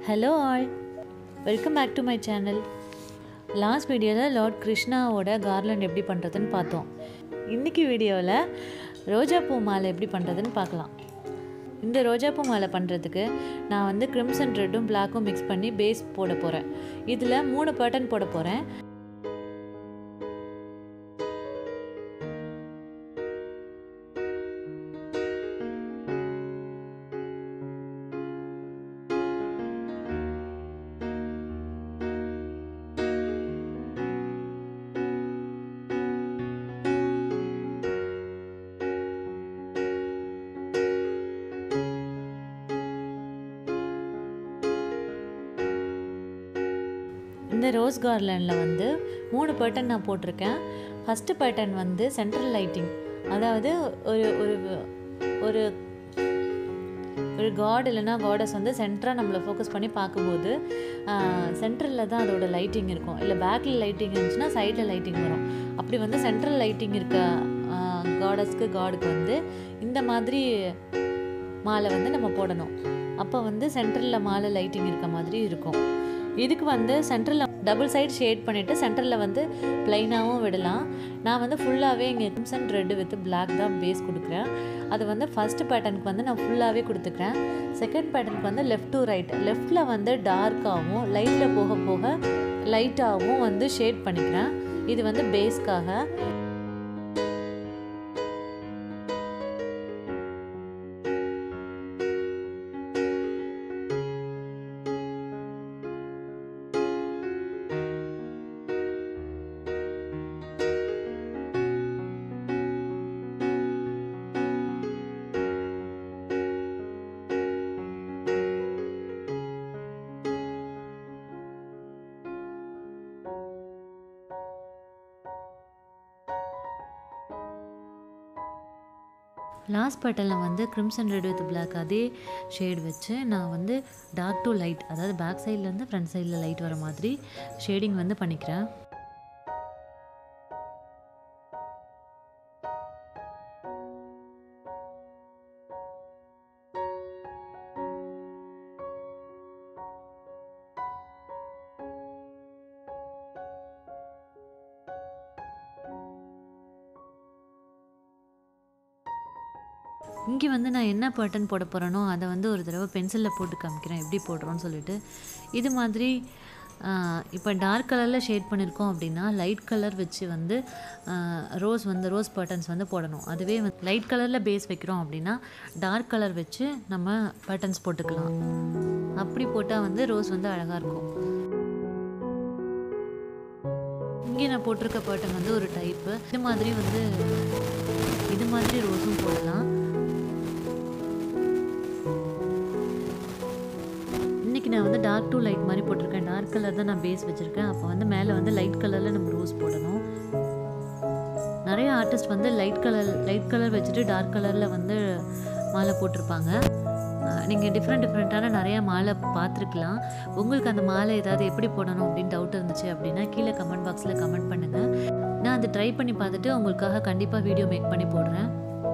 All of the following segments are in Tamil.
hello all welcome back to my channel last வீடியோவில் லார்ட் கிருஷ்ணாவோட கார்லண்ட் எப்படி பண்ணுறதுன்னு பார்த்தோம் இன்றைக்கி வீடியோவில் ரோஜாப்பூ மாலை எப்படி பண்ணுறதுன்னு பார்க்கலாம் இந்த ரோஜாப்பூ மாலை பண்ணுறதுக்கு நான் வந்து கிரிம்சன் ரெட்டும் பிளாக்கும் மிக்ஸ் பண்ணி பேஸ் போட போகிறேன் இதில் மூணு பேட்டர்ன் போட போகிறேன் இந்த ரோஸ் கார்லனில் வந்து மூணு பேட்டர்ன் நான் போட்டிருக்கேன் ஃபஸ்ட்டு பேட்டர்ன் வந்து சென்ட்ரல் லைட்டிங் அதாவது ஒரு ஒரு ஒரு ஒரு காட் இல்லைன்னா காடஸ் வந்து சென்டராக நம்மளை ஃபோக்கஸ் பண்ணி பார்க்கும்போது சென்ட்ரலில் தான் அதோட லைட்டிங் இருக்கும் இல்லை பேக்கில் லைட்டிங் இருந்துச்சுன்னா சைடில் லைட்டிங் வரும் அப்படி வந்து சென்ட்ரல் லைட்டிங் இருக்க காடஸ்க்கு காடுக்கு வந்து இந்த மாதிரி மாலை வந்து நம்ம போடணும் அப்போ வந்து சென்ட்ரலில் மாலை லைட்டிங் இருக்க மாதிரி இருக்கும் இதுக்கு வந்து சென்டரில் டபுள் சைடு ஷேட் பண்ணிவிட்டு சென்டரில் வந்து ப்ளைனாகவும் விடலாம் நான் வந்து ஃபுல்லாகவே இங்கே கிம்சன் ரெட்டு வித் பிளாக் தான் பேஸ் கொடுக்குறேன் அது வந்து ஃபஸ்ட்டு பேட்டர்னுக்கு வந்து நான் ஃபுல்லாகவே கொடுத்துக்கிறேன் செகண்ட் பேட்டர்னுக்கு வந்து லெஃப்ட் டு ரைட் லெஃப்டில் வந்து டார்க்காகவும் லைட்டில் போக போக லைட்டாகவும் வந்து ஷேட் பண்ணிக்கிறேன் இது வந்து பேஸ்க்காக லாஸ்ட் பேட்டர்னில் வந்து கிரிம்சன் ரெட் வித் பிளாக் அதே ஷேட் வச்சு நான் வந்து டார்க் டு லைட் அதாவது பேக் சைட்லேருந்து ஃப்ரண்ட் சைடில் லைட் வர மாதிரி ஷேடிங் வந்து பண்ணிக்கிறேன் இங்கே வந்து நான் என்ன பேட்டர்ன் போட போகிறேனோ அதை வந்து ஒரு தடவை பென்சிலில் போட்டு காமிக்கிறேன் எப்படி போடுறோன்னு சொல்லிட்டு இது மாதிரி இப்போ டார்க் கலரில் ஷேட் பண்ணியிருக்கோம் அப்படின்னா லைட் கலர் வச்சு வந்து ரோஸ் வந்து ரோஸ் பேட்டர்ன்ஸ் வந்து போடணும் அதுவே வந்து லைட் கலரில் பேஸ் வைக்கிறோம் அப்படின்னா டார்க் கலர் வச்சு நம்ம பேட்டர்ன்ஸ் போட்டுக்கலாம் அப்படி போட்டால் வந்து ரோஸ் வந்து அழகாக இருக்கும் இங்கே நான் போட்டிருக்க பேட்டர்ன் வந்து ஒரு டைப்பு இது மாதிரி வந்து இது மாதிரி ரோஸும் போடலாம் இன்றைக்கி நான் வந்து டார்க் டூ லைட் மாதிரி போட்டிருக்கேன் டார்க் கலர் தான் நான் பேஸ் வச்சுருக்கேன் அப்போ வந்து மேலே வந்து லைட் கலரில் நம்ம ரோஸ் போடணும் நிறைய ஆர்டிஸ்ட் வந்து லைட் கலர் லைட் கலர் வச்சுட்டு டார்க் கலரில் வந்து மாலை போட்டிருப்பாங்க நீங்கள் டிஃப்ரெண்ட் டிஃப்ரெண்ட்டான நிறையா மாலை பார்த்துருக்கலாம் உங்களுக்கு அந்த மாலை ஏதாவது எப்படி போடணும் அப்படின்னு டவுட் இருந்துச்சு அப்படின்னா கீழே கமெண்ட் பாக்ஸில் கமெண்ட் பண்ணுங்கள் நான் அதை ட்ரை பண்ணி பார்த்துட்டு உங்களுக்காக கண்டிப்பாக வீடியோ மேக் பண்ணி போடுறேன்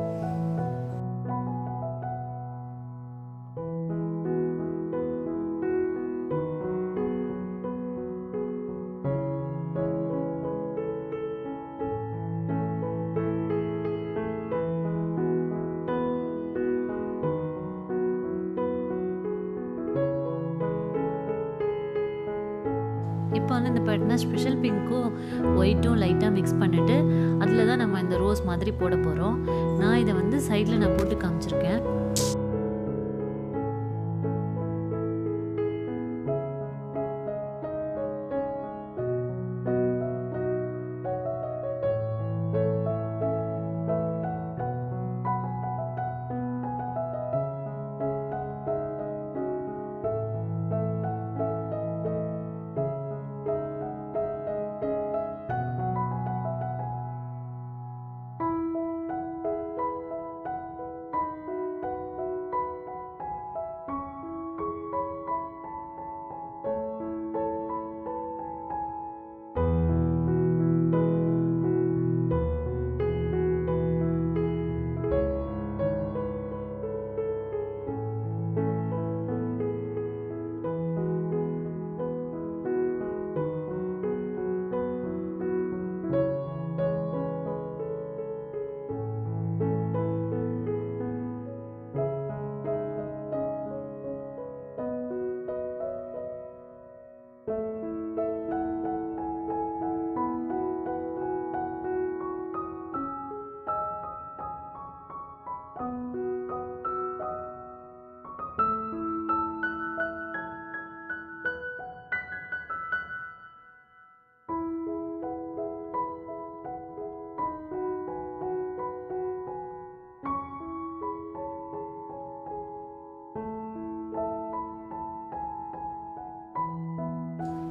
இப்போ வந்து இந்த பேட்டர்னை ஸ்பெஷல் பிங்க்கும் ஒயிட்டும் லைட்டாக மிக்ஸ் பண்ணிவிட்டு அதில் தான் நம்ம இந்த ரோஸ் மாதிரி போட போகிறோம் நான் இதை வந்து சைடில் நான் போட்டு காமிச்சிருக்கேன்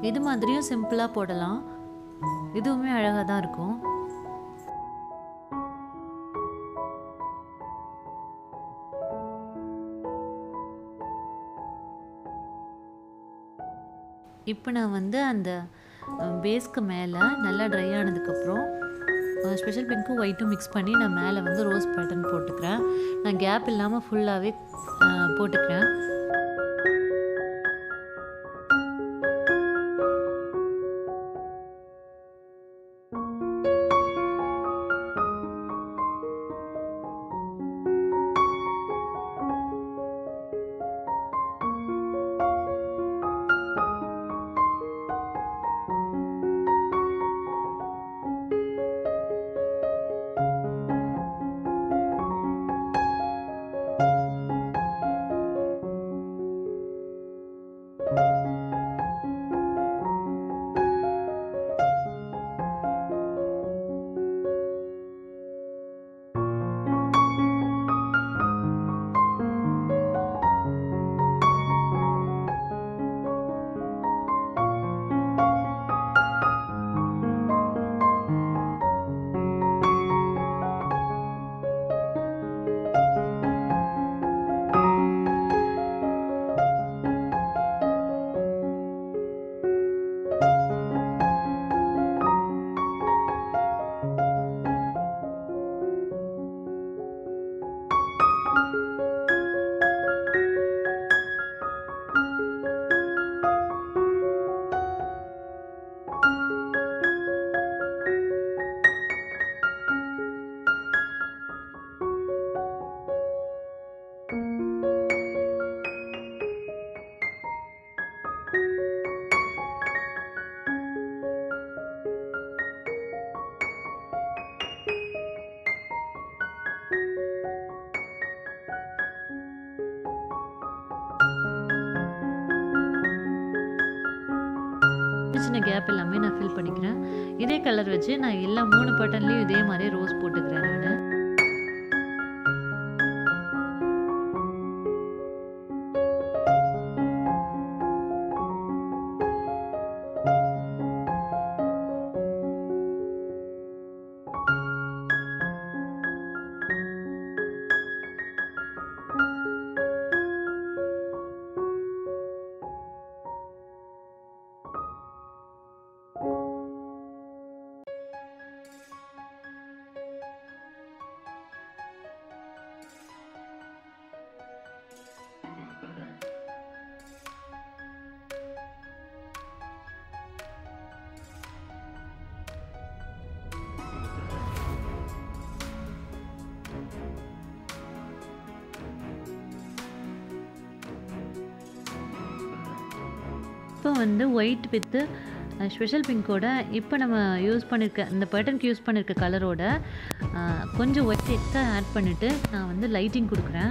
இது மாதிரியும் சிம்பிளாக போடலாம் இதுவுமே அழகாக தான் இருக்கும் இப்போ நான் வந்து அந்த பேஸ்க்கு மேலே நல்லா ட்ரை ஆனதுக்கப்புறம் ஸ்பெஷல் பிங்க்கும் ஒயிட்டும் மிக்ஸ் பண்ணி நான் மேலே வந்து ரோஸ் பேட்டர்ன் போட்டுக்கிறேன் நான் கேப் இல்லாமல் ஃபுல்லாகவே போட்டுக்கிறேன் சின்ன கேப் எல்லாமே நான் ஃபில் பண்ணிக்கிறேன் இதே கலர் வச்சு நான் எல்லா மூணு பட்டன்லேயும் இதே மாதிரி ரோஸ் போட்டுக்கிறேன் நான் இப்போ வந்து ஒயிட் வித்து ஸ்பெஷல் பிங்கோட இப்போ நம்ம யூஸ் பண்ணியிருக்க இந்த பேட்டர்னுக்கு யூஸ் பண்ணியிருக்க கலரோட கொஞ்சம் ஒயிட் எக்ஸ்ட்ரா ஆட் பண்ணிவிட்டு நான் வந்து லைட்டிங் கொடுக்குறேன்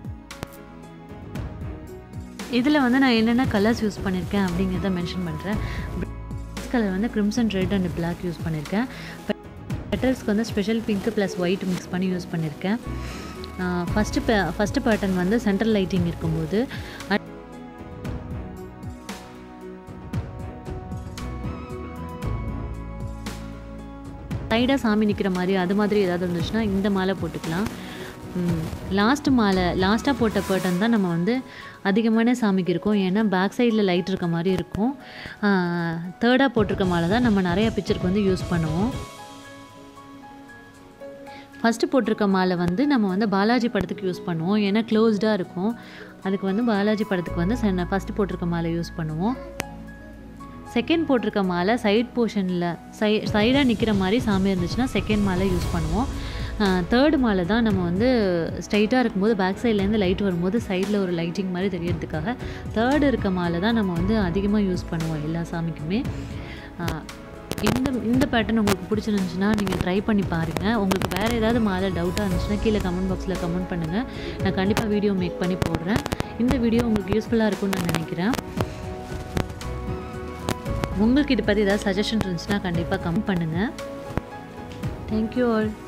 இதில் வந்து நான் என்னென்ன கலர்ஸ் யூஸ் பண்ணியிருக்கேன் அப்படிங்கிறத மென்ஷன் பண்ணுறேன் கலர் வந்து crimson red and black use பண்ணியிருக்கேன் பெட்டல்ஸ்க்கு வந்து special pink plus white mix பண்ணி யூஸ் பண்ணியிருக்கேன் ஃபஸ்ட்டு பே ஃபஸ்ட்டு பேட்டர்ன் வந்து சென்ட்ரல் லைட்டிங் இருக்கும்போது சைடாக சாமி நிற்கிற மாதிரி அது மாதிரி ஏதாவது இருந்துச்சுன்னா இந்த மாலை போட்டுக்கலாம் லாஸ்ட் மாலை லாஸ்ட்டாக போட்ட பேட்டன் தான் நம்ம வந்து அதிகமான சாமிக்கு இருக்கும் ஏன்னா பேக் சைடில் லைட் இருக்க மாதிரி இருக்கும் தேர்டாக போட்டிருக்க மாலை தான் நம்ம நிறைய பிக்சருக்கு வந்து யூஸ் பண்ணுவோம் ஃபஸ்ட்டு போட்டிருக்க மாலை வந்து நம்ம வந்து பாலாஜி படத்துக்கு யூஸ் பண்ணுவோம் ஏன்னா க்ளோஸ்டாக இருக்கும் அதுக்கு வந்து பாலாஜி படத்துக்கு வந்து ஃபஸ்ட்டு போட்டிருக்க மாலை யூஸ் பண்ணுவோம் செகண்ட் போட்டிருக்க மாலை சைட் போர்ஷனில் சை சைடாக நிற்கிற மாதிரி சாமி இருந்துச்சுன்னா செகண்ட் மாலை யூஸ் பண்ணுவோம் தேர்டு மாலை தான் நம்ம வந்து ஸ்ட்ரைட்டாக இருக்கும்போது பேக் சைட்லேருந்து லைட் வரும்போது சைடில் ஒரு லைட்டிங் மாதிரி தெரியறதுக்காக தேர்டு இருக்க மாலை தான் நம்ம வந்து அதிகமாக யூஸ் பண்ணுவோம் எல்லா சாமிக்குமே இந்த இந்த பேட்டர்ன் உங்களுக்கு பிடிச்சிருந்துச்சுன்னா நீங்கள் ட்ரை பண்ணி பாருங்கள் உங்களுக்கு வேறு ஏதாவது மாலை டவுட்டாக இருந்துச்சுன்னா கீழே கமெண்ட் பாக்ஸில் கமெண்ட் பண்ணுங்கள் நான் கண்டிப்பாக வீடியோ மேக் பண்ணி போடுறேன் இந்த வீடியோ உங்களுக்கு யூஸ்ஃபுல்லாக இருக்கும்னு நான் நினைக்கிறேன் உங்களுக்கு இதை பற்றி ஏதாவது சஜஷன் இருந்துச்சுன்னா கண்டிப்பாக கமெண்ட் பண்ணுங்கள் தேங்க்யூ ஆல்